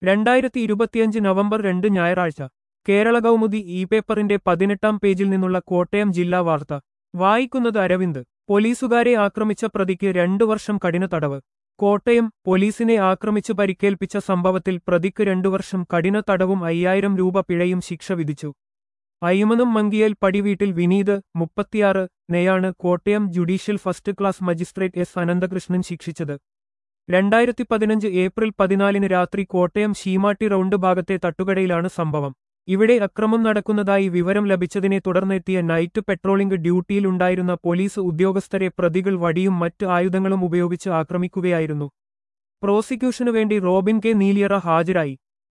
രണ്ടായിരത്തി ഇരുപത്തിയഞ്ച് നവംബർ രണ്ട് ഞായറാഴ്ച കേരള കൗമുദി ഇ പേപ്പറിന്റെ പതിനെട്ടാം പേജിൽ നിന്നുള്ള കോട്ടയം ജില്ലാ വാർത്ത വായിക്കുന്നത് അരവിന്ദ് പോലീസുകാരെ ആക്രമിച്ച പ്രതിക്ക് രണ്ടു വർഷം കഠിന തടവ് കോട്ടയം പോലീസിനെ ആക്രമിച്ച് പരിക്കേൽപ്പിച്ച സംഭവത്തിൽ പ്രതിക്ക് രണ്ടു വർഷം കഠിന തടവും അയ്യായിരം രൂപ പിഴയും ശിക്ഷ വിധിച്ചു അയ്മനം മങ്കിയേൽ പടിവീട്ടിൽ വിനീത് മുപ്പത്തിയാറ് നെയാണ് Kottayam judicial first class magistrate S Ananthakrishnan ശിക്ഷിച്ചത് രണ്ടായിരത്തി പതിനഞ്ച് ഏപ്രിൽ പതിനാലിന് രാത്രി കോട്ടയം ശീമാട്ടി റൗണ്ട് ഭാഗത്തെ തട്ടുകടയിലാണ് സംഭവം ഇവിടെ അക്രമം നടക്കുന്നതായി വിവരം ലഭിച്ചതിനെ തുടർന്നെത്തിയ നൈറ്റ് പെട്രോളിംഗ് ഡ്യൂട്ടിയിലുണ്ടായിരുന്ന പോലീസ് ഉദ്യോഗസ്ഥരെ പ്രതികൾ വടിയും മറ്റ് ആയുധങ്ങളും ഉപയോഗിച്ച് ആക്രമിക്കുകയായിരുന്നു പ്രോസിക്യൂഷനു വേണ്ടി റോബിൻ കെ നീലിയറ ഹാജരായി